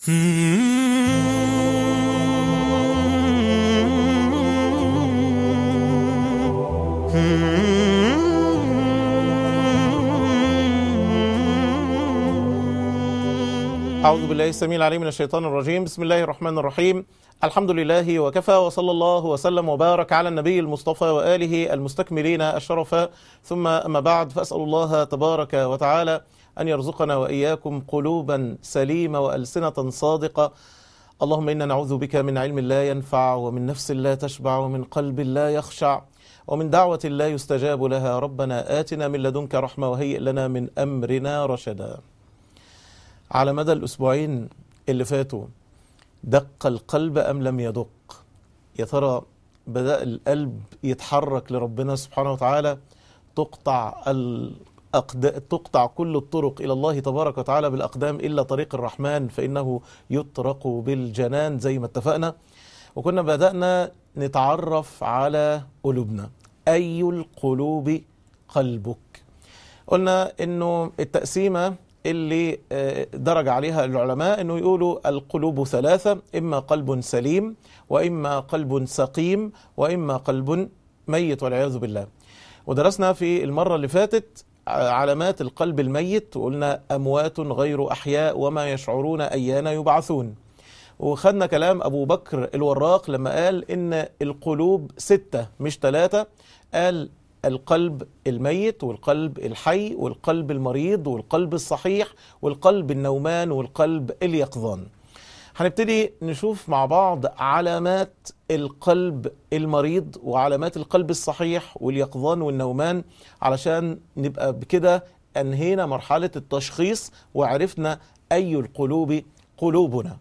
أعوذ بالله السميع العليم من الشيطان الرجيم بسم الله الرحمن الرحيم الحمد لله وكفى وصلى الله وسلم وبارك على النبي المصطفى وآله المستكملين الشرف ثم أما بعد فأسأل الله تبارك وتعالى أن يرزقنا وإياكم قلوبا سليمة وألسنة صادقة اللهم إنا نعوذ بك من علم لا ينفع ومن نفس لا تشبع ومن قلب لا يخشع ومن دعوة لا يستجاب لها ربنا آتنا من لدنك رحمة وهيئ لنا من أمرنا رشدا على مدى الأسبوعين اللي فاتوا دق القلب أم لم يدق يا ترى بدأ القلب يتحرك لربنا سبحانه وتعالى تقطع الأقد... تقطع كل الطرق إلى الله تبارك وتعالى بالأقدام إلا طريق الرحمن فإنه يطرق بالجنان زي ما اتفقنا وكنا بدأنا نتعرف على قلوبنا أي القلوب قلبك قلنا إنه التقسيمة اللي درج عليها العلماء انه يقولوا القلوب ثلاثة اما قلب سليم واما قلب سقيم واما قلب ميت والعياذ بالله ودرسنا في المرة اللي فاتت علامات القلب الميت وقلنا اموات غير احياء وما يشعرون ايان يبعثون وخدنا كلام ابو بكر الوراق لما قال ان القلوب ستة مش ثلاثة قال القلب الميت والقلب الحي والقلب المريض والقلب الصحيح والقلب النومان والقلب اليقظان هنبتدي نشوف مع بعض علامات القلب المريض وعلامات القلب الصحيح واليقظان والنومان علشان نبقى بكده انهينا مرحلة التشخيص وعرفنا اي القلوب قلوبنا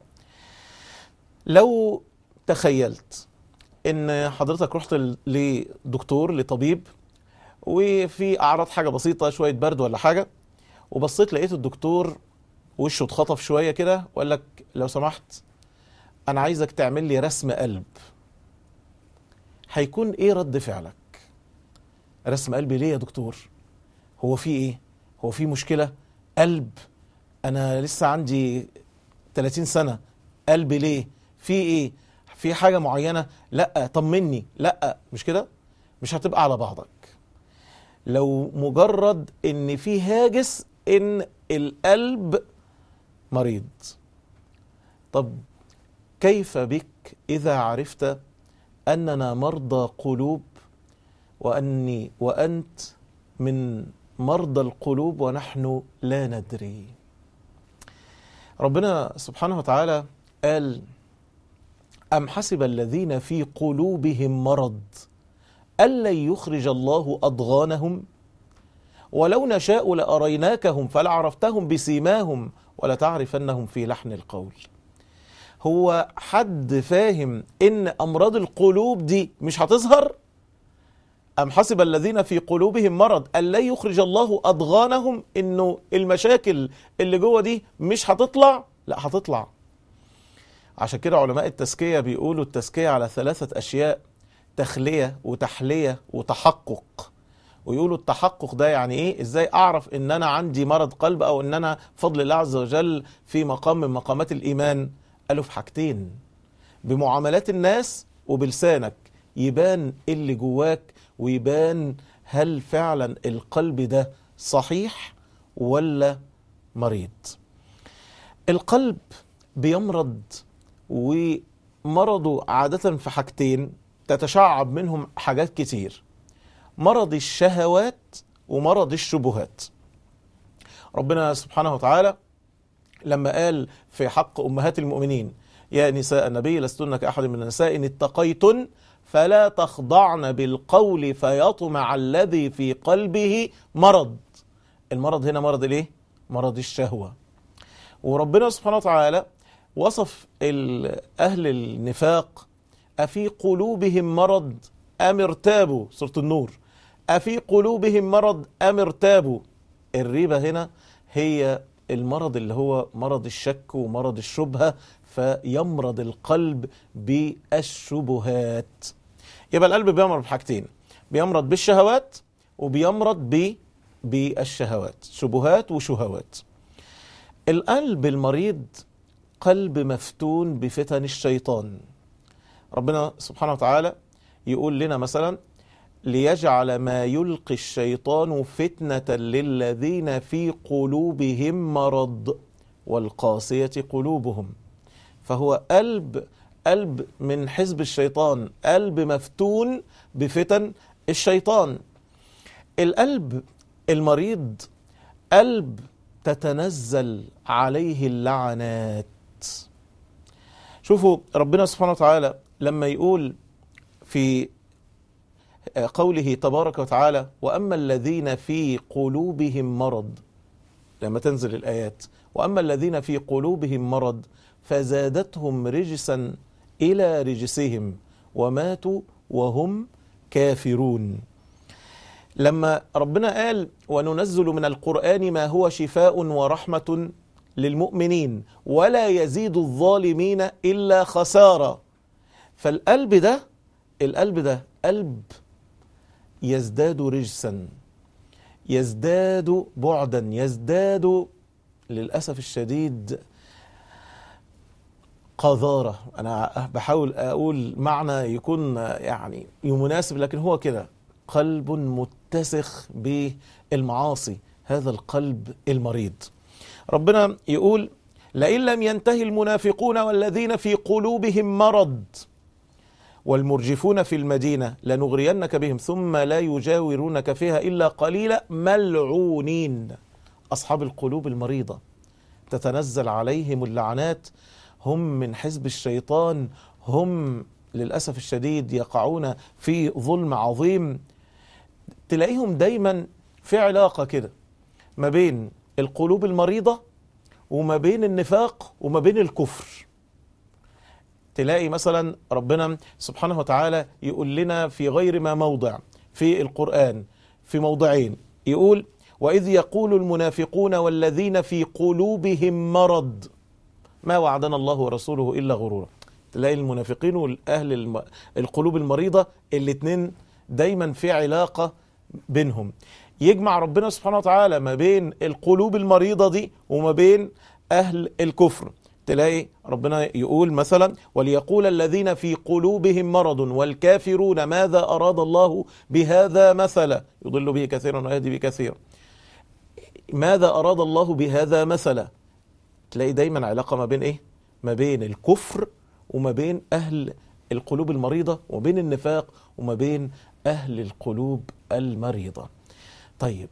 لو تخيلت ان حضرتك رحت لدكتور لطبيب وفي اعراض حاجه بسيطه شويه برد ولا حاجه وبصيت لقيت الدكتور وشه اتخطف شويه كده وقال لك لو سمحت انا عايزك تعمل لي رسم قلب هيكون ايه رد فعلك رسم قلبي ليه يا دكتور هو في ايه هو في مشكله قلب انا لسه عندي 30 سنه قلبي ليه في ايه في حاجه معينه لا طمني لا مش كده مش هتبقى على بعضك لو مجرد ان في هاجس ان القلب مريض طب كيف بك اذا عرفت اننا مرضى قلوب واني وانت من مرضى القلوب ونحن لا ندري ربنا سبحانه وتعالى قال ام حسب الذين في قلوبهم مرض ألن يخرج الله أضغانهم ولو نشاء لأريناكهم فلعرفتهم بسيماهم ولتعرفنهم في لحن القول هو حد فاهم إن أمراض القلوب دي مش هتظهر أم حسب الذين في قلوبهم مرض ألن يخرج الله أضغانهم إنه المشاكل اللي جوه دي مش هتطلع لا هتطلع عشان كده علماء التزكية بيقولوا التزكية على ثلاثة أشياء تخلية وتحلية وتحقق ويقولوا التحقق ده يعني ايه ازاي اعرف ان انا عندي مرض قلب او ان انا فضل الله عز وجل في مقام من مقامات الايمان قالوا في حاجتين بمعاملات الناس وبلسانك يبان اللي جواك ويبان هل فعلا القلب ده صحيح ولا مريض القلب بيمرض ومرضه عادة في حاجتين تتشعب منهم حاجات كتير مرض الشهوات ومرض الشبهات ربنا سبحانه وتعالى لما قال في حق أمهات المؤمنين يا نساء النبي لستن كأحد من النساء إن اتقيتن فلا تخضعن بالقول فيطمع الذي في قلبه مرض المرض هنا مرض الايه مرض الشهوة وربنا سبحانه وتعالى وصف أهل النفاق أفي قلوبهم مرض أم ارتابوا سورة النور أفي قلوبهم مرض أم ارتابوا الريبة هنا هي المرض اللي هو مرض الشك ومرض الشبهة فيمرض القلب بالشبهات يبقى القلب بيمرض بحاجتين بيمرض بالشهوات وبيمرض ب بالشهوات شبهات وشهوات القلب المريض قلب مفتون بفتن الشيطان ربنا سبحانه وتعالى يقول لنا مثلا ليجعل ما يلقي الشيطان فتنة للذين في قلوبهم مرض والقاسية قلوبهم فهو قلب قلب من حزب الشيطان قلب مفتون بفتن الشيطان القلب المريض قلب تتنزل عليه اللعنات شوفوا ربنا سبحانه وتعالى لما يقول في قوله تبارك وتعالى واما الذين في قلوبهم مرض لما تنزل الايات واما الذين في قلوبهم مرض فزادتهم رجسا الى رجسهم وماتوا وهم كافرون لما ربنا قال وننزل من القران ما هو شفاء ورحمه للمؤمنين ولا يزيد الظالمين الا خسارا فالقلب ده القلب ده قلب يزداد رجسا يزداد بعدا يزداد للاسف الشديد قذاره انا بحاول اقول معنى يكون يعني مناسب لكن هو كده قلب متسخ بالمعاصي هذا القلب المريض ربنا يقول لئن لم ينتهي المنافقون والذين في قلوبهم مرض والمرجفون في المدينة لنغرينك بهم ثم لا يجاورونك فيها إلا قليلا ملعونين أصحاب القلوب المريضة تتنزل عليهم اللعنات هم من حزب الشيطان هم للأسف الشديد يقعون في ظلم عظيم تلاقيهم دايما في علاقة كده ما بين القلوب المريضة وما بين النفاق وما بين الكفر تلاقي مثلا ربنا سبحانه وتعالى يقول لنا في غير ما موضع في القرآن في موضعين يقول وإذ يقول المنافقون والذين في قلوبهم مرض ما وعدنا الله ورسوله إلا غرورا تلاقي المنافقين والأهل الم... القلوب المريضة الاتنين دايما في علاقة بينهم يجمع ربنا سبحانه وتعالى ما بين القلوب المريضة دي وما بين أهل الكفر تلاقي ربنا يقول مثلا وليقول الذين في قلوبهم مرض والكافرون ماذا أراد الله بهذا مثلا يضل به كثيرا ويهدي به كثيرا ماذا أراد الله بهذا مثلا تلاقي دايما علاقة ما بين إيه ما بين الكفر وما بين أهل القلوب المريضة وما بين النفاق وما بين أهل القلوب المريضة طيب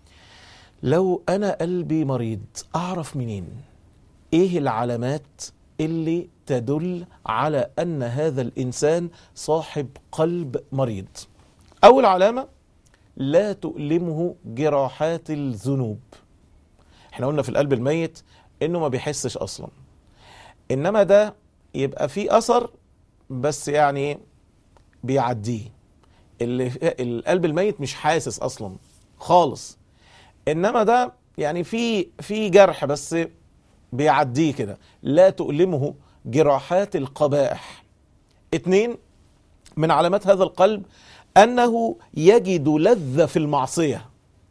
لو أنا قلبي مريض أعرف منين ايه العلامات اللي تدل على ان هذا الانسان صاحب قلب مريض اول علامه لا تؤلمه جراحات الذنوب احنا قلنا في القلب الميت انه ما بيحسش اصلا انما ده يبقى فيه اثر بس يعني بيعديه اللي القلب الميت مش حاسس اصلا خالص انما ده يعني في في جرح بس بيعديه كده لا تؤلمه جراحات القبائح اتنين من علامات هذا القلب انه يجد لذة في المعصية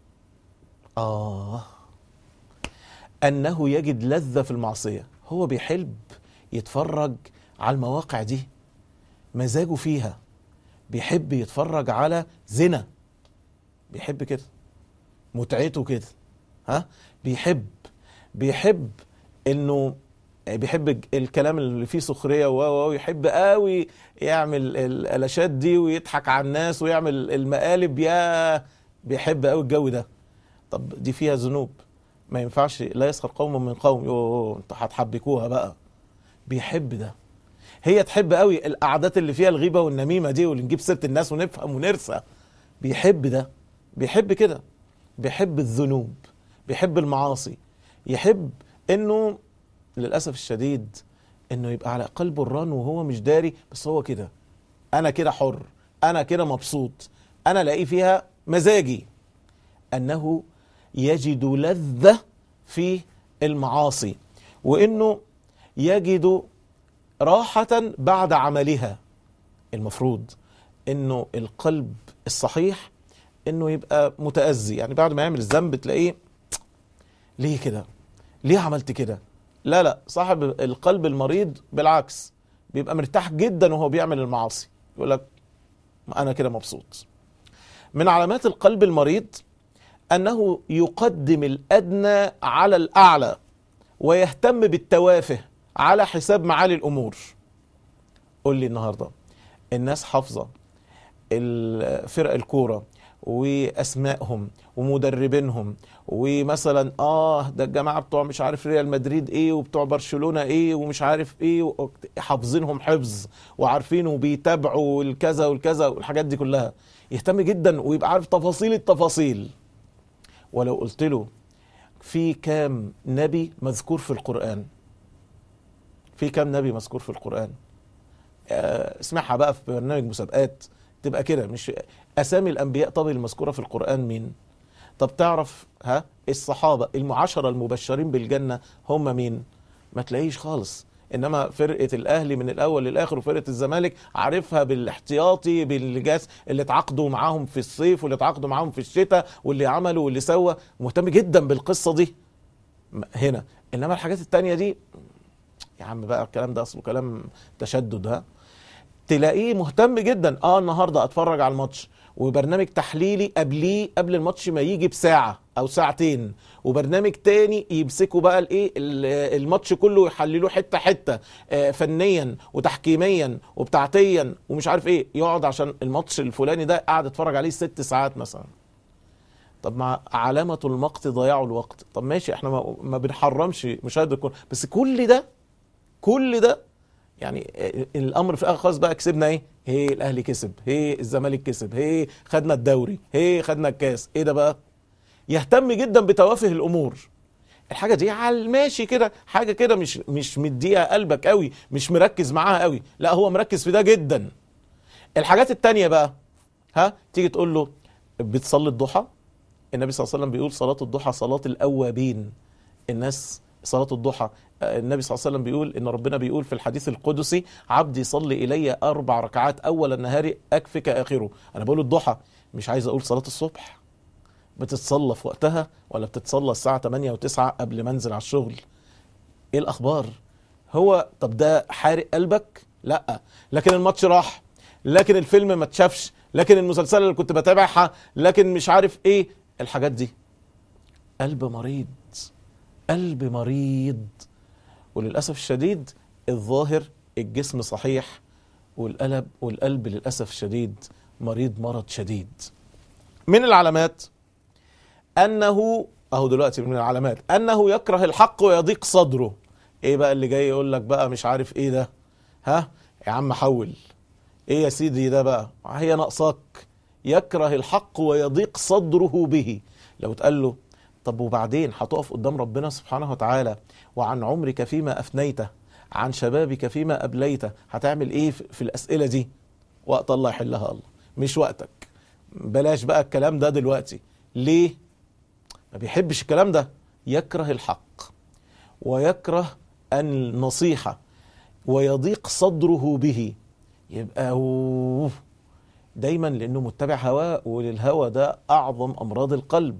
اه انه يجد لذة في المعصية هو بيحب يتفرج على المواقع دي مزاجه فيها بيحب يتفرج على زنا بيحب كده متعته كده ها بيحب بيحب انه بيحب الكلام اللي فيه سخريه ويحب قوي يعمل الالاشات دي ويضحك على الناس ويعمل المقالب يا بيحب قوي الجو ده طب دي فيها ذنوب ما ينفعش لا يسخر قوم من قوم يوه انتوا هتحبكوها بقى بيحب ده هي تحب قوي القعدات اللي فيها الغيبه والنميمه دي واللي نجيب سيره الناس ونفهم ونرسى بيحب ده بيحب كده بيحب الذنوب بيحب المعاصي يحب انه للاسف الشديد انه يبقى على قلبه الران وهو مش داري بس هو كده انا كده حر انا كده مبسوط انا الاقي فيها مزاجي انه يجد لذة في المعاصي وانه يجد راحة بعد عملها المفروض انه القلب الصحيح انه يبقى متأذي يعني بعد ما يعمل الذنب تلاقيه ليه كده ليه عملت كده لا لا صاحب القلب المريض بالعكس بيبقى مرتاح جدا وهو بيعمل المعاصي يقول لك انا كده مبسوط من علامات القلب المريض انه يقدم الادنى على الاعلى ويهتم بالتوافه على حساب معالي الامور قول لي النهارده الناس حافظه فرق الكوره واسمائهم ومدربينهم ومثلا اه ده الجماعه بتوع مش عارف ريال مدريد ايه وبتوع برشلونه ايه ومش عارف ايه حافظينهم حفظ وعارفين وبيتابعوا الكذا والكذا والحاجات دي كلها يهتم جدا ويبقى عارف تفاصيل التفاصيل ولو قلت له في كام نبي مذكور في القرآن في كام نبي مذكور في القرآن آه، اسمعها بقى في برنامج مسابقات تبقى كده مش اسامي الانبياء طب المذكوره في القران مين طب تعرف ها الصحابه المعاشره المبشرين بالجنه هم مين ما تلاقيش خالص انما فرقه الاهلي من الاول للاخر وفرقه الزمالك عارفها بالاحتياطي بالجاس اللي اتعاقدوا معاهم في الصيف واللي اتعاقدوا معاهم في الشتاء واللي عملوا واللي سوى مهتم جدا بالقصه دي هنا انما الحاجات التانية دي يا عم بقى الكلام ده اصله كلام تشدد ها تلاقيه مهتم جدا اه النهارده اتفرج على الماتش وبرنامج تحليلي قبليه قبل الماتش ما يجي بساعه او ساعتين وبرنامج تاني يمسكوا بقى الايه الماتش كله يحللوه حته حته آه، فنيا وتحكيميا وبتاعتيا ومش عارف ايه يقعد عشان الماتش الفلاني ده قاعد اتفرج عليه ست ساعات مثلا طب مع علامة المقت ضياع الوقت طب ماشي احنا ما, ما بنحرمش مشاهدة الكورة بس كل ده كل ده يعني الامر في الاخر خالص بقى كسبنا ايه هي الاهلي كسب هي الزمالك كسب هي خدنا الدوري هي خدنا الكاس ايه ده بقى يهتم جدا بتوافه الامور الحاجه دي على الماشي كده حاجه كده مش مش مديها قلبك قوي مش مركز معاها قوي لا هو مركز في ده جدا الحاجات التانية بقى ها تيجي تقول له بتصلي الضحى النبي صلى الله عليه وسلم بيقول صلاة الضحى صلاة الأوابين الناس صلاة الضحى النبي صلى الله عليه وسلم بيقول ان ربنا بيقول في الحديث القدسي عبدي صلي الي اربع ركعات اول النهار اكفك اخره انا بقول الضحى مش عايز اقول صلاه الصبح بتتصلى في وقتها ولا بتتصلى الساعه 8 و9 قبل ما انزل على الشغل ايه الاخبار هو طب ده حارق قلبك لا لكن الماتش راح لكن الفيلم ما اتشافش لكن المسلسل اللي كنت بتابعها لكن مش عارف ايه الحاجات دي قلب مريض قلب مريض وللأسف الشديد الظاهر الجسم صحيح والقلب والقلب للأسف الشديد مريض مرض شديد من العلامات أنه أهو دلوقتي من العلامات أنه يكره الحق ويضيق صدره إيه بقى اللي جاي يقول لك بقى مش عارف إيه ده ها يا عم حول إيه يا سيدي ده بقى هي ناقصاك يكره الحق ويضيق صدره به لو تقال له طب وبعدين هتقف قدام ربنا سبحانه وتعالى وعن عمرك فيما أفنيته عن شبابك فيما أبليته هتعمل إيه في الأسئلة دي وقت الله يحلها الله مش وقتك بلاش بقى الكلام ده دلوقتي ليه ما بيحبش الكلام ده يكره الحق ويكره النصيحة ويضيق صدره به يبقى أوه دايما لأنه متبع هواه وللهوى ده أعظم أمراض القلب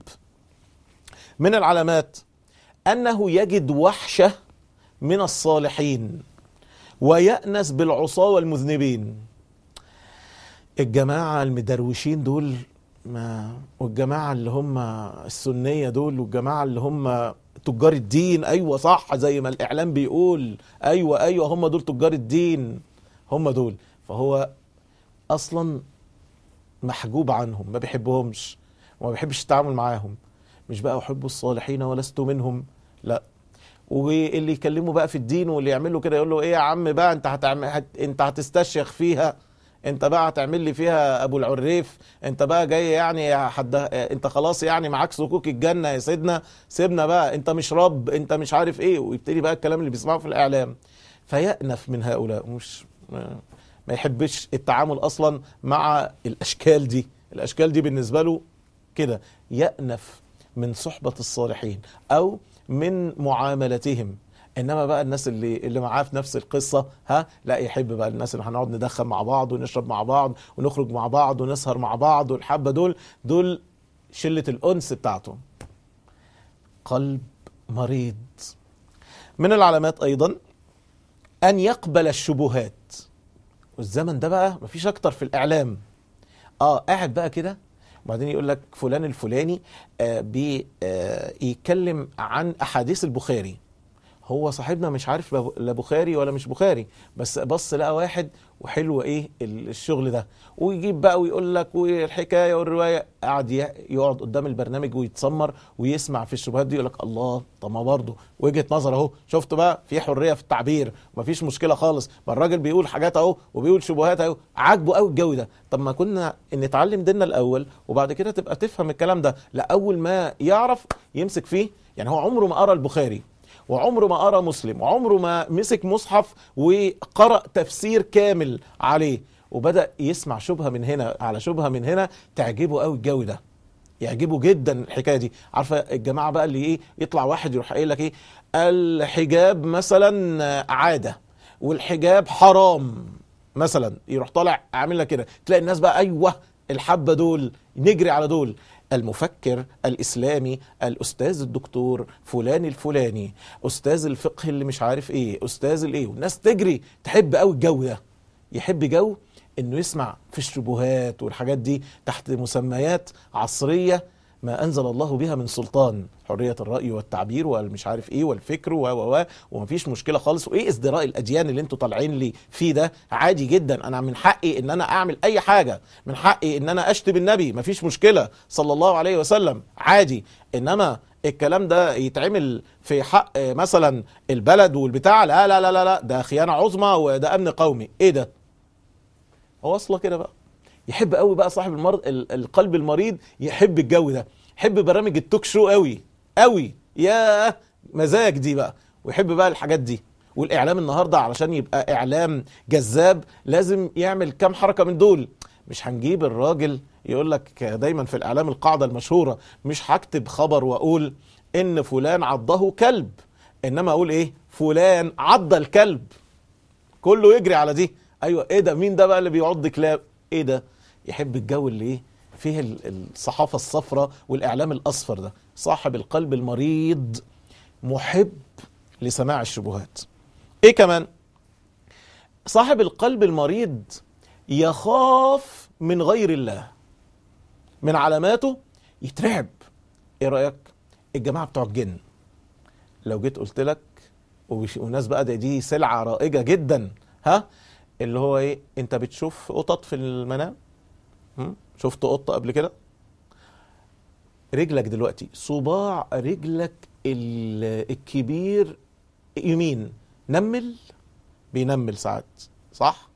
من العلامات انه يجد وحشه من الصالحين ويأنس بالعصاة والمذنبين الجماعة المدروشين دول ما والجماعة اللي هم السنية دول والجماعة اللي هم تجار الدين أيوة صح زي ما الإعلام بيقول أيوة أيوة هم دول تجار الدين هم دول فهو أصلا محجوب عنهم ما بيحبهمش وما بيحبش التعامل معاهم مش بقى احب الصالحين ولست منهم لا واللي يكلمه بقى في الدين واللي يعمل له كده يقول له ايه يا عم بقى انت هتعمل هت... انت هتستشيخ فيها انت بقى هتعمل لي فيها ابو العريف انت بقى جاي يعني حد انت خلاص يعني معاك سكوك الجنه يا سيدنا سيبنا بقى انت مش رب انت مش عارف ايه ويبتدي بقى الكلام اللي بيسمعه في الاعلام فيأنف من هؤلاء مش ما يحبش التعامل اصلا مع الاشكال دي الاشكال دي بالنسبه له كده يأنف من صحبة الصالحين أو من معاملتهم انما بقى الناس اللي اللي معاه في نفس القصه ها لا يحب بقى الناس اللي هنقعد ندخن مع بعض ونشرب مع بعض ونخرج مع بعض ونسهر مع بعض والحبه دول دول شله الانس بتاعته قلب مريض من العلامات ايضا ان يقبل الشبهات والزمن ده بقى مفيش اكتر في الاعلام اه قاعد بقى كده وبعدين يقول لك فلان الفلاني آه بيتكلم عن احاديث البخاري هو صاحبنا مش عارف لا- لا بخاري ولا مش بخاري بس بص لقى واحد وحلو ايه ال- الشغل ده ويجيب بقى ويقول لك والحكايه والروايه قعد ي- يقعد قدام البرنامج ويتسمر ويسمع في الشبهات دي يقول لك الله طب ما برضه وجهه نظر اهو شفت بقى في حريه في التعبير مفيش مشكله خالص ما الراجل بيقول حاجات اهو وبيقول شبهات اهو عاجبه قوي الجو ده طب ما كنا نتعلم ديننا الاول وبعد كده تبقى تفهم الكلام ده لا اول ما يعرف يمسك فيه يعني هو عمره ما قرا البخاري وعمره ما قرا مسلم وعمره ما مسك مصحف وقرأ تفسير كامل عليه وبدأ يسمع شبهة من هنا على شبهة من هنا تعجبه قوي الجو ده يعجبه جدا الحكايه دي عارفه الجماعه بقى اللي ايه يطلع واحد يروح قايل لك ايه الحجاب مثلا عاده والحجاب حرام مثلا يروح طالع عامل لك كده تلاقي الناس بقى ايوه الحبه دول نجري على دول المفكر الاسلامي الاستاذ الدكتور فلان الفلاني استاذ الفقه اللي مش عارف ايه استاذ الايه والناس تجري تحب قوي الجو ده يحب جو انه يسمع في الشبهات والحاجات دي تحت مسميات عصريه ما انزل الله بها من سلطان حريه الراي والتعبير والمش عارف ايه والفكر و و و ومفيش مشكله خالص وايه ازدراء الاديان اللي انتوا طالعين لي فيه ده عادي جدا انا من حقي ان انا اعمل اي حاجه من حقي ان انا اشتم النبي مفيش مشكله صلى الله عليه وسلم عادي انما الكلام ده يتعمل في حق آه، مثلا البلد والبتاع لا لا لا لا لا ده خيانه عظمى وده امن قومي ايه ده هو اصلا كده بقى يحب قوي بقى صاحب المرض ال- القلب المريض يحب الجو ده يحب برامج التوك شو قوي قوي يا مزاج دي بقى ويحب بقى الحاجات دي والاعلام النهارده علشان يبقى اعلام جذاب لازم يعمل كام حركه من دول مش هنجيب الراجل يقول لك دايما في الاعلام القاعده المشهوره مش هكتب خبر واقول ان فلان عضه كلب انما اقول ايه فلان عض الكلب كله يجري على دي ايوه ايه ده مين ده بقى اللي بيعض كلاب ايه ده يحب الجو اللي ايه فيه ال- الصحافه الصفراء والاعلام الاصفر ده صاحب القلب المريض محب لسماع الشبهات ايه كمان صاحب القلب المريض يخاف من غير الله من علاماته يترعب ايه رايك الجماعه بتوع الجن لو جيت قلت لك وبش- والناس بقى دي, دي سلعه رائجه جدا ها اللي هو ايه انت بتشوف قطط في المنام هم؟ شفت قطه قبل كده رجلك دلوقتي صباع رجلك ال- الكبير يمين نمل بينمل ساعات صح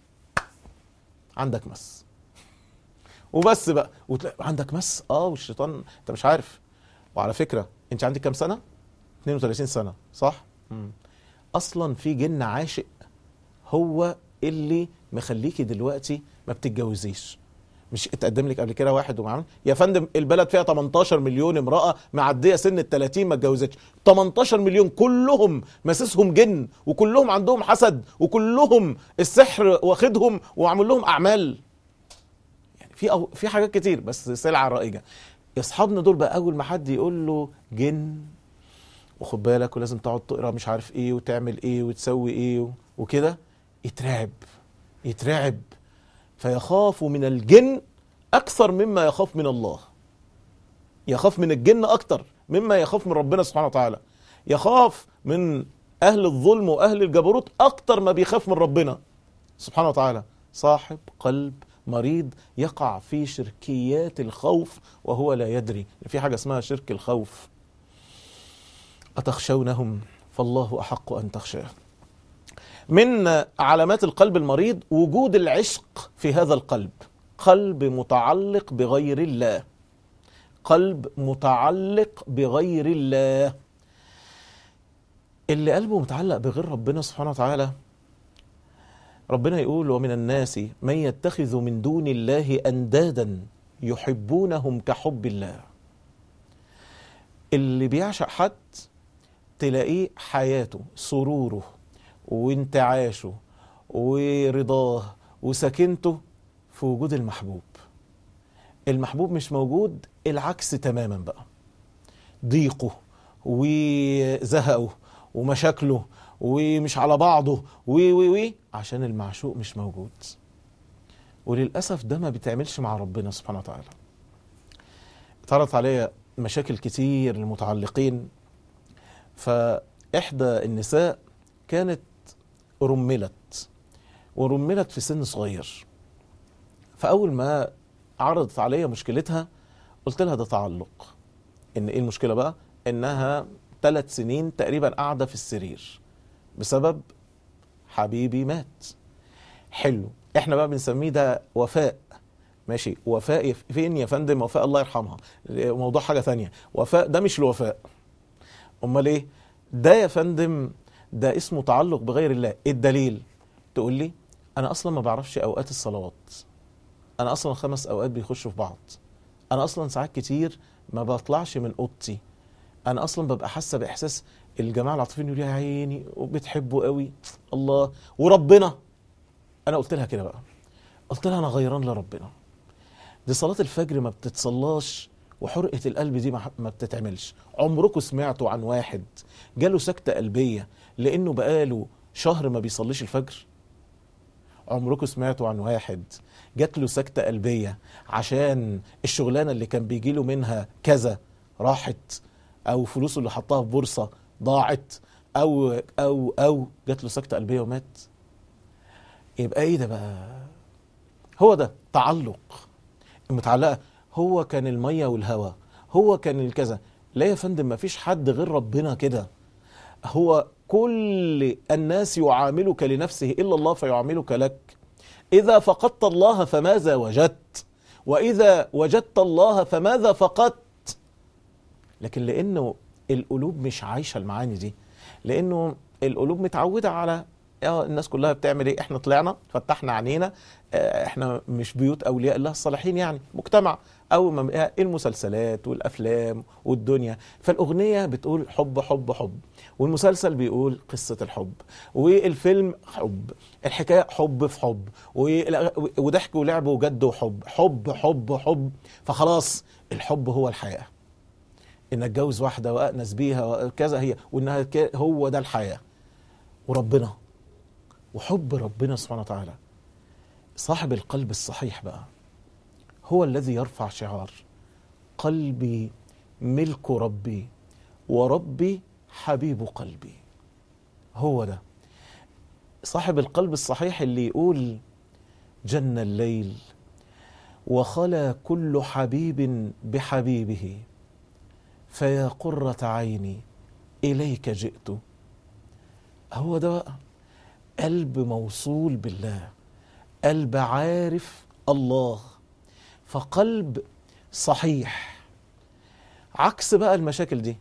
عندك مس وبس بقى وتلاقي عندك مس اه والشيطان انت مش عارف وعلى فكره انت عندك كام سنه 32 سنه صح مم. اصلا في جن عاشق هو اللي مخليكي دلوقتي ما بتتجوزيش مش اتقدم لك قبل كده واحد ومعامل يا فندم البلد فيها 18 مليون امراه معديه سن ال 30 ما اتجوزتش 18 مليون كلهم مسسهم جن وكلهم عندهم حسد وكلهم السحر واخدهم وعامل لهم اعمال يعني في أو في حاجات كتير بس سلعه رائجه اصحابنا دول بقى اول ما حد يقول له جن وخد بالك ولازم تقعد تقرا مش عارف ايه وتعمل ايه وتسوي ايه وكده يترعب يترعب فيخاف من الجن اكثر مما يخاف من الله يخاف من الجن اكتر مما يخاف من ربنا سبحانه وتعالى يخاف من اهل الظلم واهل الجبروت اكتر ما بيخاف من ربنا سبحانه وتعالى صاحب قلب مريض يقع في شركيات الخوف وهو لا يدري في حاجه اسمها شرك الخوف أتخشونهم فالله أحق أن تخشاه من علامات القلب المريض وجود العشق في هذا القلب قلب متعلق بغير الله قلب متعلق بغير الله اللي قلبه متعلق بغير ربنا سبحانه وتعالى ربنا يقول ومن الناس من يتخذ من دون الله أندادا يحبونهم كحب الله اللي بيعشق حد تلاقيه حياته سروره وانتعاشه ورضاه وسكنته في وجود المحبوب المحبوب مش موجود العكس تماما بقى ضيقه وزهقه ومشاكله ومش على بعضه وي وي وي عشان المعشوق مش موجود وللأسف ده ما بيتعملش مع ربنا سبحانه وتعالى طرت عليا مشاكل كتير للمتعلقين فإحدى النساء كانت رملت ورملت في سن صغير فأول ما عرضت عليا مشكلتها قلت لها ده تعلق إن إيه المشكلة بقى إنها ثلاث سنين تقريبا قاعدة في السرير بسبب حبيبي مات حلو احنا بقى بنسميه ده وفاء ماشي وفاء يف- فين يا فندم وفاء الله يرحمها موضوع حاجة ثانية وفاء ده مش الوفاء امال ايه ده يا فندم ده اسمه تعلق بغير الله إيه الدليل تقول لي انا اصلا ما بعرفش اوقات الصلوات انا اصلا خمس اوقات بيخشوا في بعض انا اصلا ساعات كتير ما بطلعش من اوضتي انا اصلا ببقى حاسه باحساس الجماعه العاطفيين يقولوا يا عيني وبتحبه قوي الله وربنا انا قلت لها كده بقى قلت لها انا غيران لربنا دي صلاه الفجر ما بتتصلاش وحرقه القلب دي ما ما بتتعملش عمركم سمعتوا عن واحد جاله سكته قلبيه لانه بقاله شهر ما بيصليش الفجر عمركم سمعتوا عن واحد جات له سكتة قلبية عشان الشغلانة اللي كان بيجي له منها كذا راحت أو فلوسه اللي حطها في بورصة ضاعت أو أو أو جات له سكتة قلبية ومات يبقى إيه ده بقى هو ده تعلق المتعلقة هو كان المية والهواء هو كان الكذا لا يا فندم ما فيش حد غير ربنا كده هو كل الناس يعاملك لنفسه إلا الله فيعاملك لك إذا فقدت الله فماذا وجدت وإذا وجدت الله فماذا فقدت لكن لأنه القلوب مش عايشة المعاني دي لأنه القلوب متعودة على آه الناس كلها بتعمل ايه احنا طلعنا فتحنا عينينا آه احنا مش بيوت اولياء الله الصالحين يعني مجتمع او ما المسلسلات والافلام والدنيا فالاغنيه بتقول حب حب حب والمسلسل بيقول قصه الحب والفيلم حب الحكايه حب في حب وضحك ولعب وجد وحب حب حب حب فخلاص الحب هو الحياه ان اتجوز واحده وانس بيها وكذا هي وانها هو ده الحياه وربنا وحب ربنا سبحانه وتعالى صاحب القلب الصحيح بقى هو الذي يرفع شعار قلبي ملك ربي وربي حبيب قلبي هو ده صاحب القلب الصحيح اللي يقول جن الليل وخلا كل حبيب بحبيبه فيا قرة عيني إليك جئت هو ده بقى قلب موصول بالله قلب عارف الله فقلب صحيح عكس بقى المشاكل دي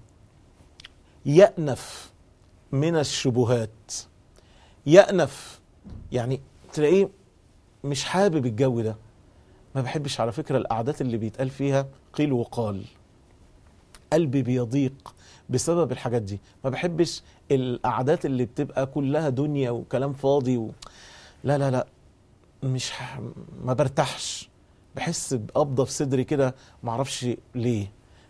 يأنف من الشبهات يأنف يعني تلاقيه مش حابب الجو ده ما بحبش على فكرة القعدات اللي بيتقال فيها قيل وقال قلبي بيضيق بسبب الحاجات دي ما بحبش القعدات اللي بتبقى كلها دنيا وكلام فاضي و... لا لا لا مش ح... ما برتاحش بحس بقبضة في صدري كده معرفش ليه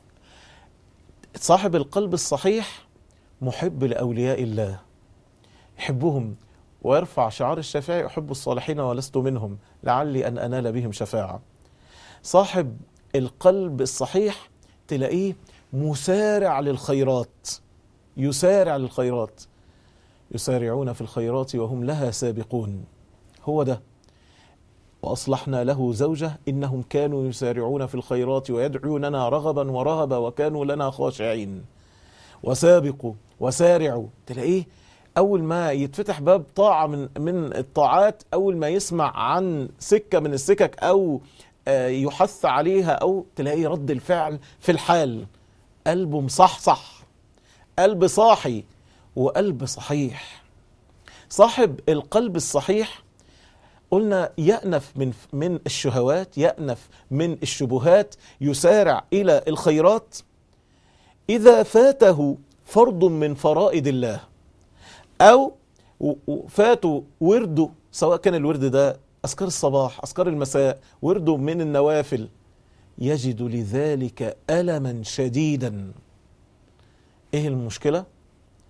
صاحب القلب الصحيح محب لأولياء الله يحبهم ويرفع شعار الشافعي أحب الصالحين ولست منهم لعلي أن أنال بهم شفاعة صاحب القلب الصحيح تلاقيه مسارع للخيرات يسارع للخيرات يسارعون في الخيرات وهم لها سابقون هو ده وأصلحنا له زوجة إنهم كانوا يسارعون في الخيرات ويدعوننا رغبا ورهبا وكانوا لنا خاشعين وسابقوا وسارعوا تلاقيه أول ما يتفتح باب طاعة من من الطاعات أول ما يسمع عن سكة من السكك أو يحث عليها أو تلاقيه رد الفعل في الحال قلبه مصحصح قلب صاحي وقلب صحيح صاحب القلب الصحيح قلنا يأنف من من الشهوات يأنف من الشبهات يسارع إلى الخيرات إذا فاته فرض من فرائض الله أو فاته ورده سواء كان الورد ده أذكار الصباح أذكار المساء ورده من النوافل يجد لذلك ألما شديدا إيه المشكلة؟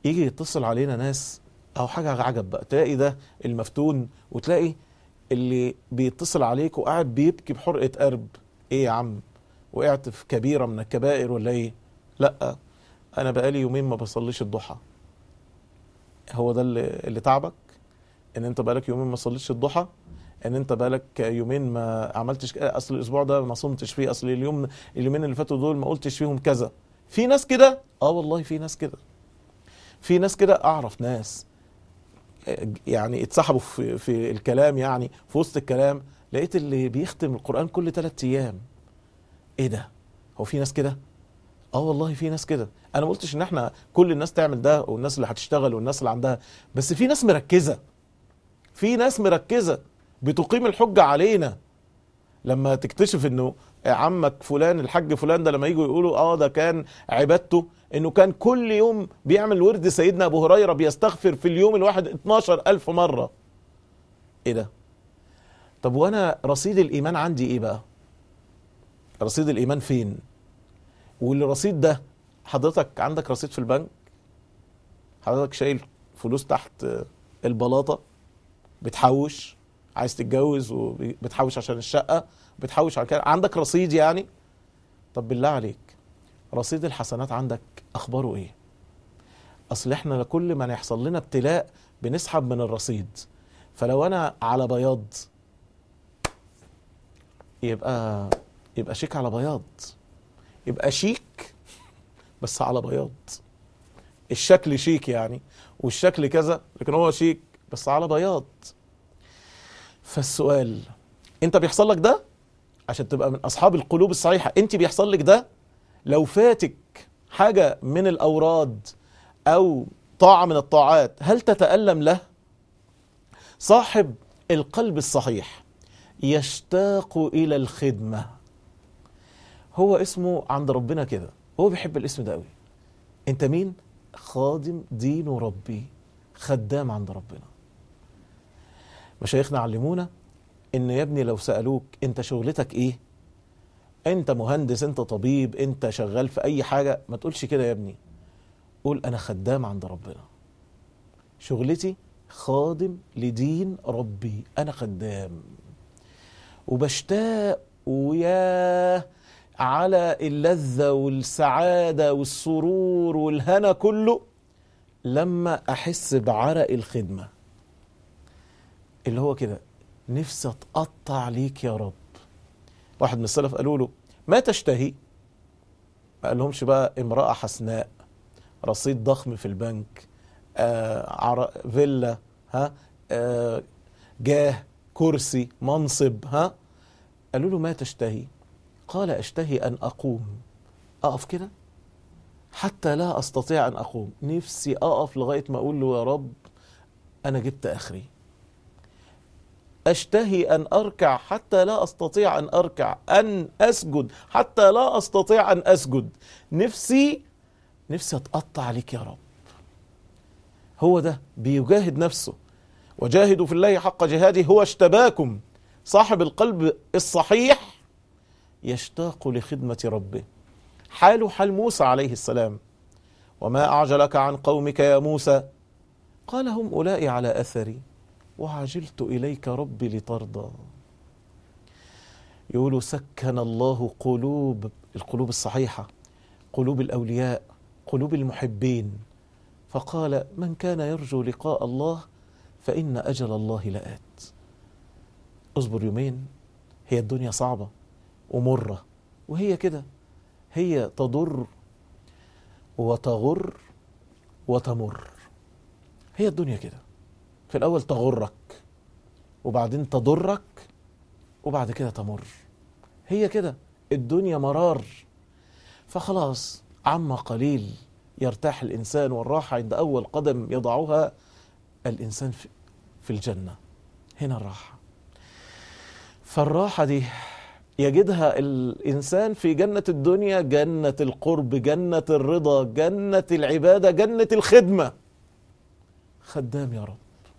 يجي يتصل علينا ناس او حاجه عجب بقى تلاقي ده المفتون وتلاقي اللي بيتصل عليك وقاعد بيبكي بحرقه قرب ايه يا عم وقعت في كبيره من الكبائر ولا ايه لا انا بقالي يومين ما بصليش الضحى هو ده اللي, اللي تعبك ان انت بقالك يومين ما صليتش الضحى ان انت بقالك يومين ما عملتش اصل الاسبوع ده ما صمتش فيه اصل اليوم اليومين اللي فاتوا دول ما قلتش فيهم كذا في ناس كده اه والله في ناس كده في ناس كده اعرف ناس يعني اتسحبوا في, في الكلام يعني في وسط الكلام لقيت اللي بيختم القرآن كل ثلاثة ايام ايه ده هو في ناس كده اه والله في ناس كده انا ما قلتش ان احنا كل الناس تعمل ده والناس اللي هتشتغل والناس اللي عندها بس في ناس مركزة في ناس مركزة بتقيم الحجة علينا لما تكتشف انه عمك فلان الحاج فلان ده لما يجوا يقولوا اه ده كان عبادته انه كان كل يوم بيعمل ورد سيدنا ابو هريرة بيستغفر في اليوم الواحد 12 الف مرة ايه ده طب وانا رصيد الايمان عندي ايه بقى رصيد الايمان فين والرصيد ده حضرتك عندك رصيد في البنك حضرتك شايل فلوس تحت البلاطة بتحوش عايز تتجوز وبتحوش عشان الشقة بتحوش على كده عندك رصيد يعني طب بالله عليك رصيد الحسنات عندك اخباره ايه اصل احنا كل ما يحصل لنا ابتلاء بنسحب من الرصيد فلو انا على بياض يبقى يبقى شيك على بياض يبقى شيك بس على بياض الشكل شيك يعني والشكل كذا لكن هو شيك بس على بياض فالسؤال انت بيحصل لك ده عشان تبقى من اصحاب القلوب الصحيحه انت بيحصل لك ده لو فاتك حاجه من الاوراد او طاعه من الطاعات هل تتالم له صاحب القلب الصحيح يشتاق الى الخدمه هو اسمه عند ربنا كده هو بيحب الاسم ده قوي انت مين خادم دين ربي خدام عند ربنا مشايخنا علمونا ان يا ابني لو سالوك انت شغلتك ايه انت مهندس انت طبيب انت شغال في اي حاجه ما تقولش كده يا ابني قول انا خدام عند ربنا شغلتي خادم لدين ربي انا خدام وبشتاق وياه على اللذة والسعادة والسرور والهنا كله لما أحس بعرق الخدمة اللي هو كده نفسي أتقطع ليك يا رب واحد من السلف قالوا له ما تشتهي ما قالهمش بقى امرأة حسناء رصيد ضخم في البنك آه فيلا ها آه جاه كرسي منصب ها قالوا له ما تشتهي قال اشتهي ان اقوم اقف كده حتى لا استطيع ان اقوم نفسي اقف لغايه ما اقول له يا رب انا جبت اخري اشتهي ان اركع حتى لا استطيع ان اركع ان اسجد حتى لا استطيع ان اسجد نفسي نفسي اتقطع عليك يا رب هو ده بيجاهد نفسه وجاهدوا في الله حق جهاده هو اشتباكم صاحب القلب الصحيح يشتاق لخدمة ربه حال حال موسى عليه السلام وما أعجلك عن قومك يا موسى قال هم أولئك على أثري وعجلت إليك ربي لترضى يقول سكن الله قلوب القلوب الصحيحة قلوب الأولياء قلوب المحبين فقال من كان يرجو لقاء الله فإن أجل الله لآت اصبر يومين هي الدنيا صعبة ومرة وهي كده هي تضر وتغر وتمر هي الدنيا كده في الأول تغرك وبعدين تضرك وبعد كده تمر هي كده الدنيا مرار فخلاص عما قليل يرتاح الإنسان والراحة عند أول قدم يضعها الإنسان في الجنة هنا الراحة فالراحة دي يجدها الإنسان في جنة الدنيا جنة القرب جنة الرضا جنة العبادة جنة الخدمة خدام يا رب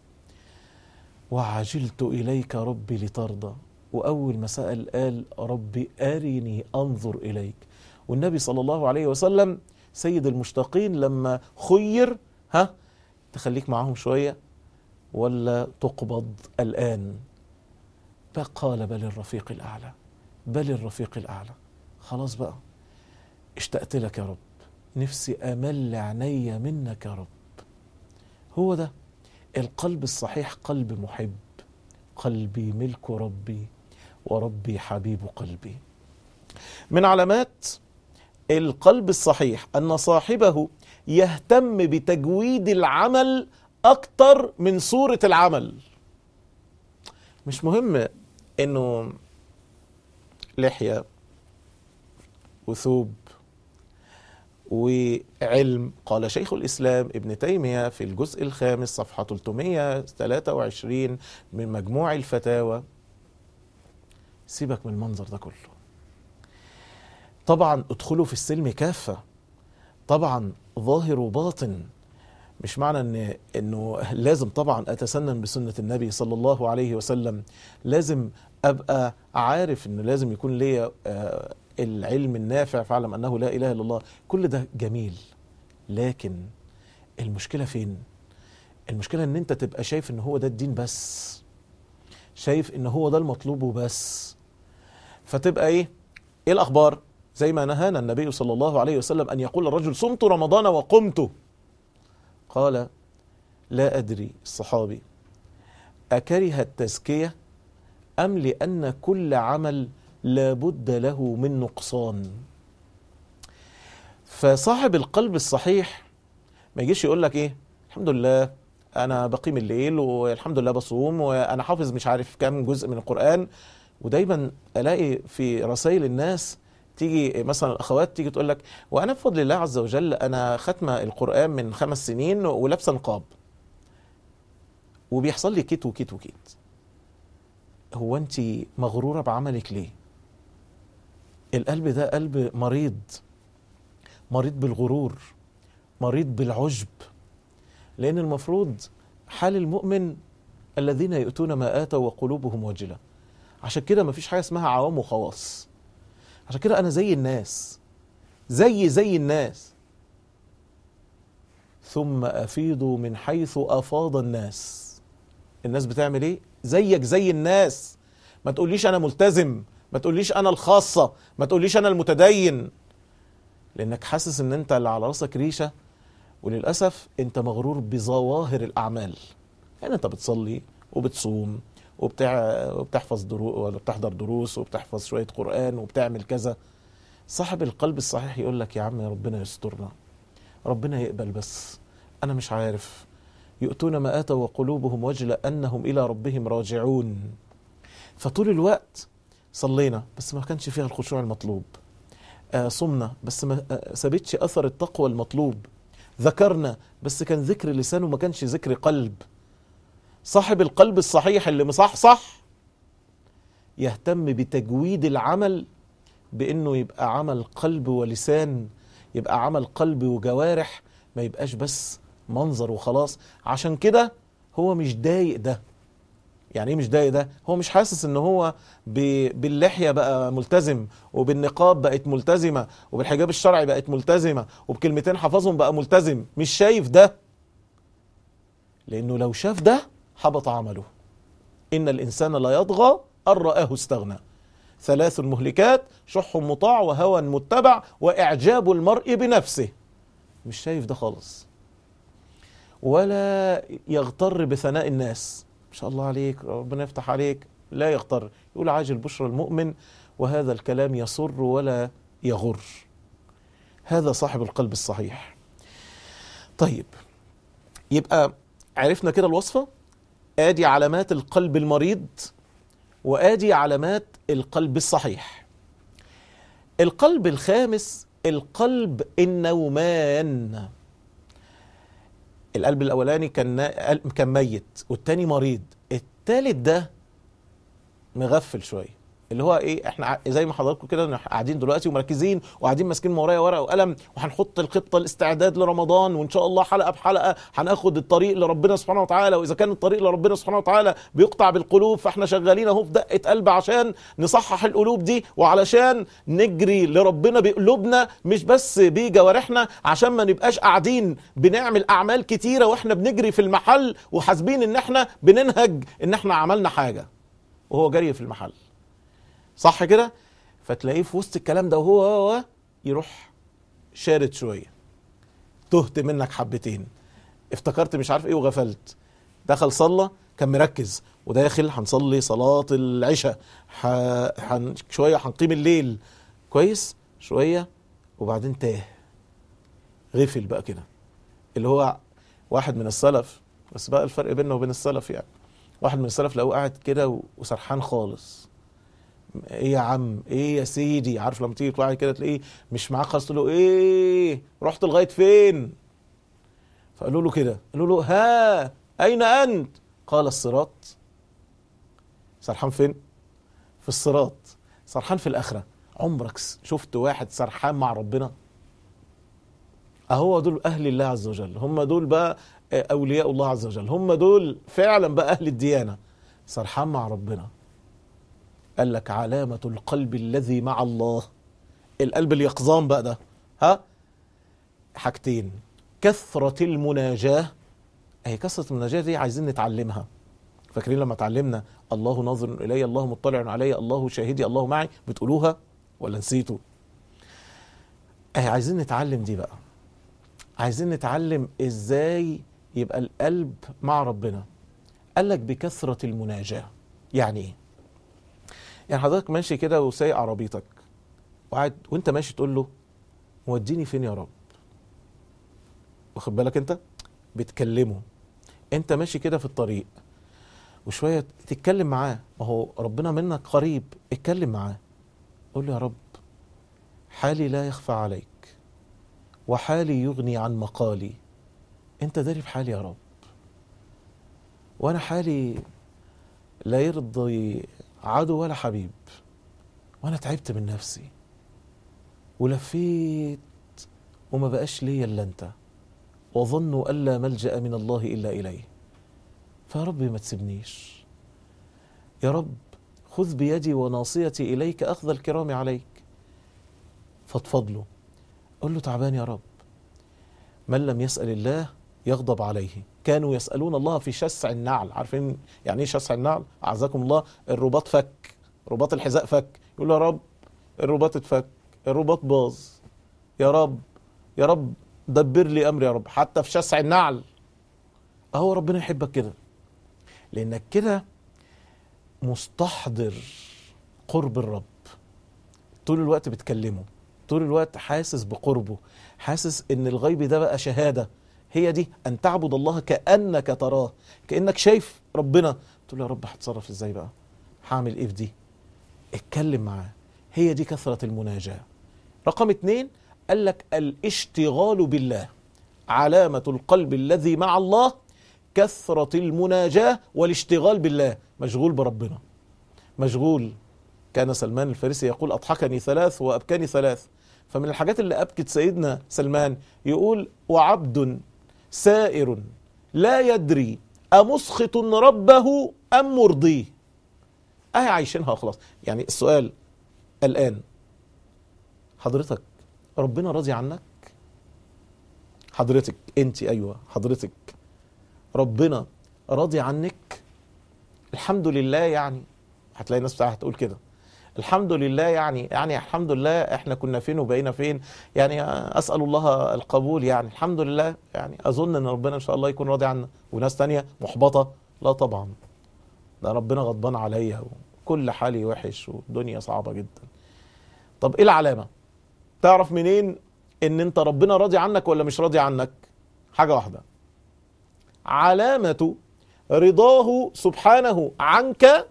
وعجلت إليك ربي لترضى وأول ما سأل قال ربي أرني أنظر إليك والنبي صلى الله عليه وسلم سيد المشتاقين لما خير ها تخليك معاهم شوية ولا تقبض الآن فقال بل الرفيق الأعلى بل الرفيق الأعلى خلاص بقى اشتقت لك يا رب نفسي أمل عيني منك يا رب هو ده القلب الصحيح قلب محب قلبي ملك ربي وربي حبيب قلبي من علامات القلب الصحيح ان صاحبه يهتم بتجويد العمل اكتر من صوره العمل مش مهم انه لحيه وثوب وعلم قال شيخ الإسلام ابن تيمية في الجزء الخامس صفحة 323 من مجموع الفتاوى سيبك من المنظر ده كله طبعا ادخلوا في السلم كافة طبعا ظاهر وباطن مش معنى ان انه لازم طبعا اتسنن بسنه النبي صلى الله عليه وسلم لازم ابقى عارف ان لازم يكون ليا آه، العلم النافع فاعلم انه لا اله الا الله كل ده جميل لكن المشكله فين المشكله ان انت تبقى شايف ان هو ده الدين بس شايف ان هو ده المطلوب وبس فتبقى ايه ايه الاخبار زي ما نهانا النبي صلى الله عليه وسلم ان يقول الرجل صمت رمضان وقمت قال لا ادري الصحابي اكره التزكيه ام لان كل عمل لابد له من نقصان فصاحب القلب الصحيح ما يجيش يقول لك ايه الحمد لله انا بقيم الليل والحمد لله بصوم وانا حافظ مش عارف كام جزء من القران ودايما الاقي في رسائل الناس تيجي مثلا الاخوات تيجي تقول لك وانا بفضل الله عز وجل انا ختمه القران من خمس سنين ولابسه نقاب وبيحصل لي كيت وكيت وكيت هو انت مغروره بعملك ليه القلب ده قلب مريض مريض بالغرور مريض بالعجب لان المفروض حال المؤمن الذين يؤتون ما اتوا وقلوبهم وجله عشان كده مفيش حاجه اسمها عوام وخواص عشان كده انا زي الناس زي زي الناس ثم افيضوا من حيث افاض الناس الناس بتعمل ايه زيك زي الناس ما تقوليش انا ملتزم ما تقوليش انا الخاصه ما تقوليش انا المتدين لانك حاسس ان انت اللي على راسك ريشه وللاسف انت مغرور بظواهر الاعمال يعني انت بتصلي وبتصوم وبتع... وبتحفظ دروس ولا بتحضر دروس وبتحفظ شويه قران وبتعمل كذا صاحب القلب الصحيح يقول لك يا عم ربنا يسترنا ربنا يقبل بس انا مش عارف يؤتون ما اتوا وقلوبهم وجله انهم الى ربهم راجعون فطول الوقت صلينا بس ما كانش فيها الخشوع المطلوب آه صمنا بس ما آه سابتش اثر التقوى المطلوب ذكرنا بس كان ذكر لسان وما كانش ذكر قلب صاحب القلب الصحيح اللي مصحصح يهتم بتجويد العمل بانه يبقى عمل قلب ولسان يبقى عمل قلب وجوارح ما يبقاش بس منظر وخلاص عشان كده هو مش ضايق ده يعني ايه مش ضايق ده هو مش حاسس ان هو ب- باللحيه بقى ملتزم وبالنقاب بقت ملتزمه وبالحجاب الشرعي بقت ملتزمه وبكلمتين حفظهم بقى ملتزم مش شايف ده لانه لو شاف ده حبط عمله ان الانسان لا يطغى ان راه استغنى ثلاث مهلكات شح مطاع وهوى متبع واعجاب المرء بنفسه مش شايف ده خالص ولا يغتر بثناء الناس ما شاء الله عليك ربنا يفتح عليك لا يغتر يقول عاجل بشرى المؤمن وهذا الكلام يسر ولا يغر هذا صاحب القلب الصحيح طيب يبقى عرفنا كده الوصفة ادي علامات القلب المريض وادي علامات القلب الصحيح القلب الخامس القلب النومان القلب الاولاني كان نا- كان ميت والتاني مريض التالت ده مغفل شويه اللي هو ايه احنا ع- زي ما حضراتكم كده إن إحنا قاعدين دلوقتي ومركزين وقاعدين ماسكين ورايا ورقه وقلم وهنحط الخطه الاستعداد لرمضان وان شاء الله حلقه بحلقه هناخد الطريق لربنا سبحانه وتعالى واذا كان الطريق لربنا سبحانه وتعالى بيقطع بالقلوب فاحنا شغالين اهو في دقه قلب عشان نصحح القلوب دي وعلشان نجري لربنا بقلوبنا مش بس بجوارحنا عشان ما نبقاش قاعدين بنعمل اعمال كتيره واحنا بنجري في المحل وحاسبين ان احنا بننهج ان احنا عملنا حاجه وهو جري في المحل صح كده فتلاقيه في وسط الكلام ده وهو هو هو يروح شارد شويه تهت منك حبتين افتكرت مش عارف ايه وغفلت دخل صلى كان مركز وداخل هنصلي صلاة العشاء ح... حن... شوية هنقيم الليل كويس شوية وبعدين تاه غفل بقى كده اللي هو واحد من السلف بس بقى الفرق بيننا وبين السلف يعني واحد من السلف لو قاعد كده و- وسرحان خالص ايه يا عم ايه يا سيدي عارف لما تيجي تلاقي كده تلاقيه مش معاك خالص تقول له ايه رحت لغايه فين فقالوا له كده قالوا له ها اين انت قال الصراط سرحان فين في الصراط سرحان في الاخره عمرك س- شفت واحد سرحان مع ربنا اهو دول اهل الله عز وجل هم دول بقى آه، اولياء الله عز وجل هم دول فعلا بقى اهل الديانه سرحان مع ربنا قال لك علامة القلب الذي مع الله القلب اليقظان بقى ده ها حاجتين كثرة المناجاة هي كثرة المناجاة دي عايزين نتعلمها فاكرين لما اتعلمنا الله ناظر إلي الله مطلع علي الله شاهدي الله معي بتقولوها ولا نسيتوا اهي عايزين نتعلم دي بقى عايزين نتعلم ازاي يبقى القلب مع ربنا قال لك بكثرة المناجاة يعني ايه يعني حضرتك ماشي كده وسايق عربيتك وقاعد وانت ماشي تقول له موديني فين يا رب واخد بالك انت بتكلمه انت ماشي كده في الطريق وشويه تتكلم معاه ما هو ربنا منك قريب اتكلم معاه قول له يا رب حالي لا يخفى عليك وحالي يغني عن مقالي انت داري بحالي يا رب وانا حالي لا يرضي عدو ولا حبيب وانا تعبت من نفسي ولفيت وما بقاش ليا الا انت وظنوا ان لا ملجا من الله الا اليه فيا رب ما تسيبنيش يا رب خذ بيدي وناصيتي اليك اخذ الكرام عليك فضفض له قل له تعبان يا رب من لم يسال الله يغضب عليه كانوا يسالون الله في شسع النعل عارفين يعني ايه شسع النعل اعزكم الله الرباط فك رباط الحذاء فك يقول له يا رب الرباط اتفك الرباط باظ يا رب يا رب دبر لي امري يا رب حتى في شسع النعل اهو ربنا يحبك كده لانك كده مستحضر قرب الرب طول الوقت بتكلمه طول الوقت حاسس بقربه حاسس ان الغيب ده بقى شهاده هي دي ان تعبد الله كانك تراه كانك شايف ربنا تقول يا رب هتصرف ازاي بقى هعمل ايه في دي اتكلم معاه هي دي كثره المناجاه رقم اتنين قال لك الاشتغال بالله علامه القلب الذي مع الله كثره المناجاه والاشتغال بالله مشغول بربنا مشغول كان سلمان الفارسي يقول أضحكني ثلاث وأبكاني ثلاث فمن الحاجات اللي أبكت سيدنا سلمان يقول وعبد سائر لا يدري أمسخط ربه أم مرضيه أهي عايشينها خلاص يعني السؤال الآن حضرتك ربنا راضي عنك حضرتك انت ايوه حضرتك ربنا راضي عنك الحمد لله يعني هتلاقي ناس بتاعها هتقول كده الحمد لله يعني يعني الحمد لله احنا كنا فين وبقينا فين يعني اسال الله القبول يعني الحمد لله يعني اظن ان ربنا ان شاء الله يكون راضي عنا وناس تانية محبطه لا طبعا ده ربنا غضبان عليا وكل حالي وحش والدنيا صعبه جدا طب ايه العلامه تعرف منين ان انت ربنا راضي عنك ولا مش راضي عنك حاجه واحده علامه رضاه سبحانه عنك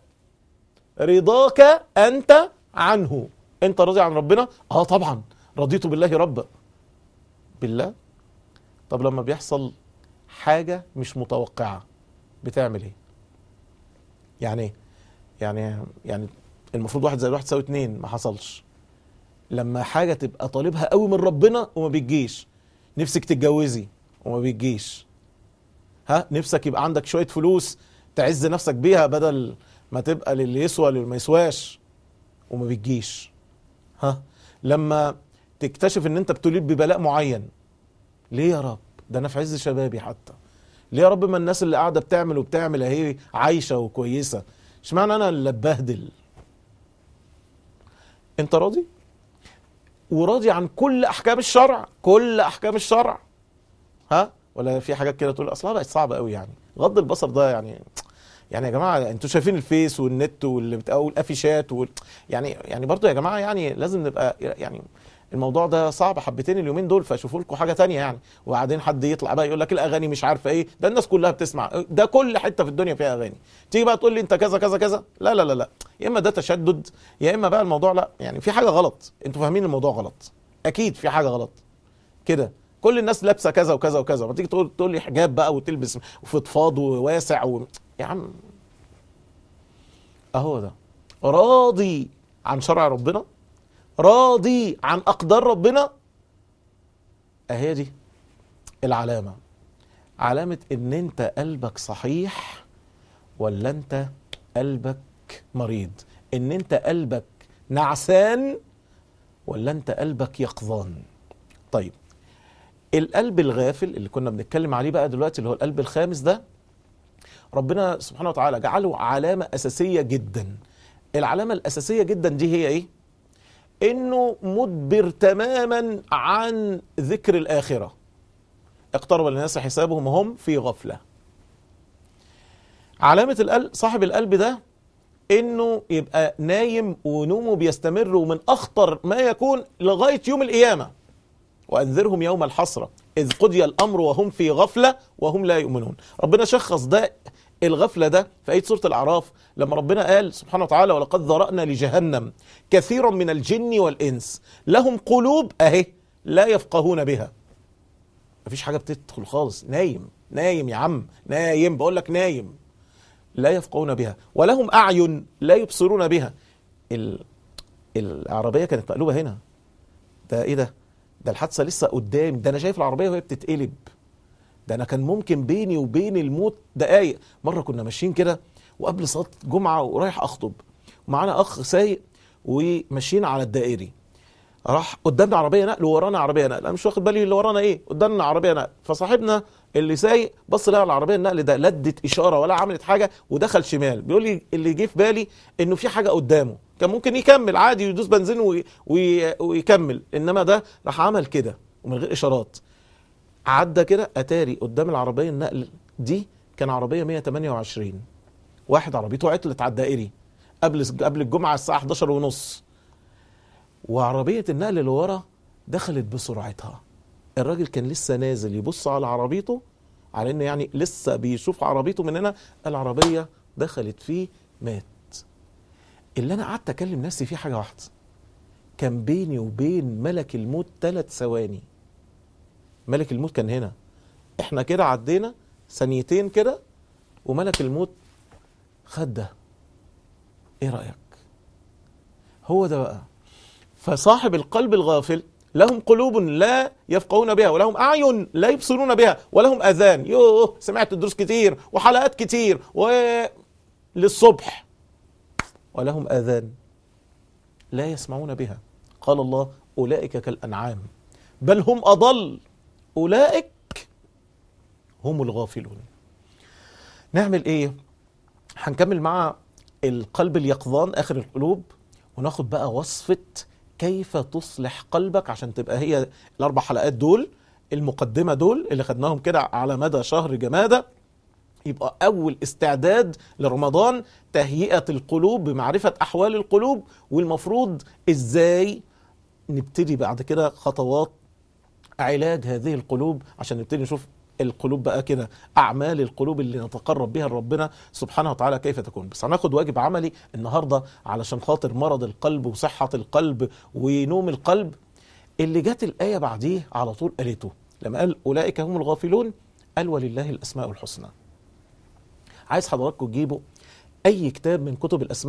رضاك انت عنه انت راضي عن ربنا اه طبعا رضيت بالله ربا بالله طب لما بيحصل حاجة مش متوقعة بتعمل ايه يعني ايه يعني يعني المفروض واحد زائد واحد يساوي اتنين ما حصلش لما حاجة تبقى طالبها قوي من ربنا وما بتجيش نفسك تتجوزي وما بتجيش ها نفسك يبقى عندك شوية فلوس تعز نفسك بيها بدل ما تبقى للي يسوى للي ما يسواش وما بتجيش ها لما تكتشف ان انت بتولد ببلاء معين ليه يا رب ده انا في عز شبابي حتى ليه يا رب ما الناس اللي قاعده بتعمل وبتعمل اهي عايشه وكويسه اشمعنى انا اللي اتبهدل انت راضي وراضي عن كل احكام الشرع كل احكام الشرع ها ولا في حاجات كده تقول اصلها بقت صعبه قوي يعني غض البصر ده يعني يعني يا جماعه انتوا شايفين الفيس والنت واللي بتقول الافيشات وال يعني يعني برضو يا جماعه يعني لازم نبقى يعني الموضوع ده صعب حبتين اليومين دول فشوفوا لكم حاجه تانية يعني وبعدين حد يطلع بقى يقول لك الاغاني مش عارفه ايه ده الناس كلها بتسمع ده كل حته في الدنيا فيها اغاني تيجي بقى تقول لي انت كذا كذا كذا لا لا لا لا يا اما ده تشدد يا اما بقى الموضوع لا يعني في حاجه غلط انتوا فاهمين الموضوع غلط اكيد في حاجه غلط كده كل الناس لابسه كذا وكذا وكذا ما تيجي تقول تقول لي حجاب بقى وتلبس وفضفاض وواسع و... يا عم اهو ده راضي عن شرع ربنا راضي عن اقدار ربنا اهي دي العلامه علامه ان انت قلبك صحيح ولا انت قلبك مريض ان انت قلبك نعسان ولا انت قلبك يقظان طيب القلب الغافل اللي كنا بنتكلم عليه بقى دلوقتي اللي هو القلب الخامس ده ربنا سبحانه وتعالى جعله علامة أساسية جدا العلامة الأساسية جدا دي هي إيه؟ إنه مدبر تماما عن ذكر الآخرة اقترب للناس حسابهم وهم في غفلة علامة القلب صاحب القلب ده إنه يبقى نايم ونومه بيستمر ومن أخطر ما يكون لغاية يوم القيامة وأنذرهم يوم الحسرة إذ قضي الأمر وهم في غفلة وهم لا يؤمنون ربنا شخص ده الغفلة ده في آية سورة الأعراف لما ربنا قال سبحانه وتعالى ولقد ذرأنا لجهنم كثيرا من الجن والإنس لهم قلوب أهي لا يفقهون بها مفيش حاجة بتدخل خالص نايم نايم يا عم نايم بقول لك نايم لا يفقهون بها ولهم أعين لا يبصرون بها ال... العربية كانت مقلوبة هنا ده إيه ده ده الحادثة لسه قدام ده أنا شايف العربية وهي بتتقلب ده انا كان ممكن بيني وبين الموت دقايق مره كنا ماشيين كده وقبل صلاه جمعه ورايح اخطب ومعانا اخ سايق وماشيين على الدائري راح قدامنا عربيه نقل وورانا عربيه نقل انا مش واخد بالي اللي ورانا ايه قدامنا عربيه نقل فصاحبنا اللي سايق بص لقى العربيه النقل ده لدت اشاره ولا عملت حاجه ودخل شمال بيقول لي اللي جه في بالي انه في حاجه قدامه كان ممكن يكمل عادي ويدوس بنزين وي وي ويكمل انما ده راح عمل كده ومن غير اشارات عدى كده اتاري قدام العربيه النقل دي كان عربيه 128 واحد عربيته عطلت على الدائري قبل قبل الجمعه الساعه 11 ونص وعربيه النقل اللي ورا دخلت بسرعتها الراجل كان لسه نازل يبص على عربيته على انه يعني لسه بيشوف عربيته من هنا العربيه دخلت فيه مات اللي انا قعدت اكلم نفسي فيه حاجه واحده كان بيني وبين ملك الموت ثلاث ثواني ملك الموت كان هنا احنا كده عدينا ثانيتين كده وملك الموت خد ده ايه رايك هو ده بقى فصاحب القلب الغافل لهم قلوب لا يفقهون بها ولهم اعين لا يبصرون بها ولهم اذان يوه سمعت دروس كتير وحلقات كتير وللصبح ولهم اذان لا يسمعون بها قال الله اولئك كالانعام بل هم اضل أولئك هم الغافلون نعمل إيه؟ هنكمل مع القلب اليقظان آخر القلوب وناخد بقى وصفة كيف تصلح قلبك عشان تبقى هي الأربع حلقات دول المقدمة دول اللي خدناهم كده على مدى شهر جمادة يبقى أول استعداد لرمضان تهيئة القلوب بمعرفة أحوال القلوب والمفروض إزاي نبتدي بعد كده خطوات علاج هذه القلوب عشان نبتدي نشوف القلوب بقى كده اعمال القلوب اللي نتقرب بها لربنا سبحانه وتعالى كيف تكون بس هناخد واجب عملي النهارده علشان خاطر مرض القلب وصحه القلب ونوم القلب اللي جت الايه بعديه على طول قالته لما قال اولئك هم الغافلون قال ولله الاسماء الحسنى عايز حضراتكم تجيبوا اي كتاب من كتب الاسماء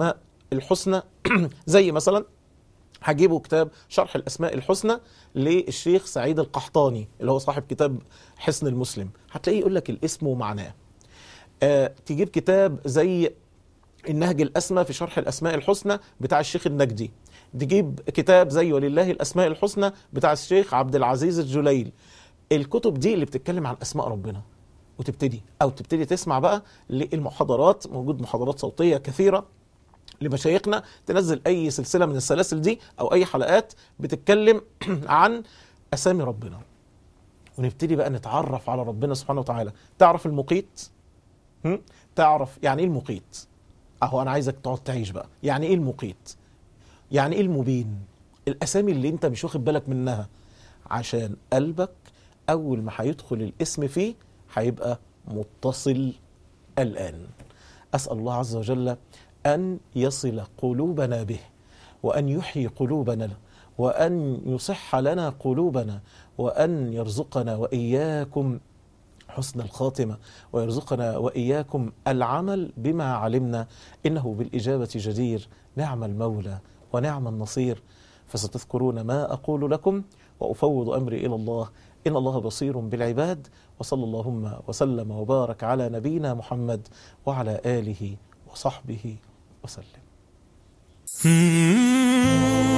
الحسنى زي مثلا هجيبوا كتاب شرح الاسماء الحسنى للشيخ سعيد القحطاني اللي هو صاحب كتاب حسن المسلم هتلاقيه يقول لك الاسم ومعناه آه تجيب كتاب زي النهج الأسمى في شرح الأسماء الحسنى بتاع الشيخ النجدي تجيب كتاب زي ولله الأسماء الحسنى بتاع الشيخ عبد العزيز الجليل الكتب دي اللي بتتكلم عن أسماء ربنا وتبتدي أو تبتدي تسمع بقى للمحاضرات موجود محاضرات صوتية كثيرة لمشايخنا تنزل أي سلسلة من السلاسل دي أو أي حلقات بتتكلم عن أسامي ربنا ونبتدي بقى نتعرف على ربنا سبحانه وتعالى تعرف المقيت هم؟ تعرف يعني ايه المقيت اهو انا عايزك تقعد تعيش بقى يعني ايه المقيت يعني ايه المبين الاسامي اللي انت مش واخد بالك منها عشان قلبك اول ما هيدخل الاسم فيه هيبقى متصل الان اسال الله عز وجل ان يصل قلوبنا به وان يحيي قلوبنا وان يصح لنا قلوبنا وان يرزقنا واياكم حسن الخاتمة ويرزقنا وإياكم العمل بما علمنا إنه بالإجابة جدير نعم المولى ونعم النصير فستذكرون ما أقول لكم وأفوض أمري إلى الله إن الله بصير بالعباد وصلى اللهم وسلم وبارك على نبينا محمد وعلى آله وصحبه وسلم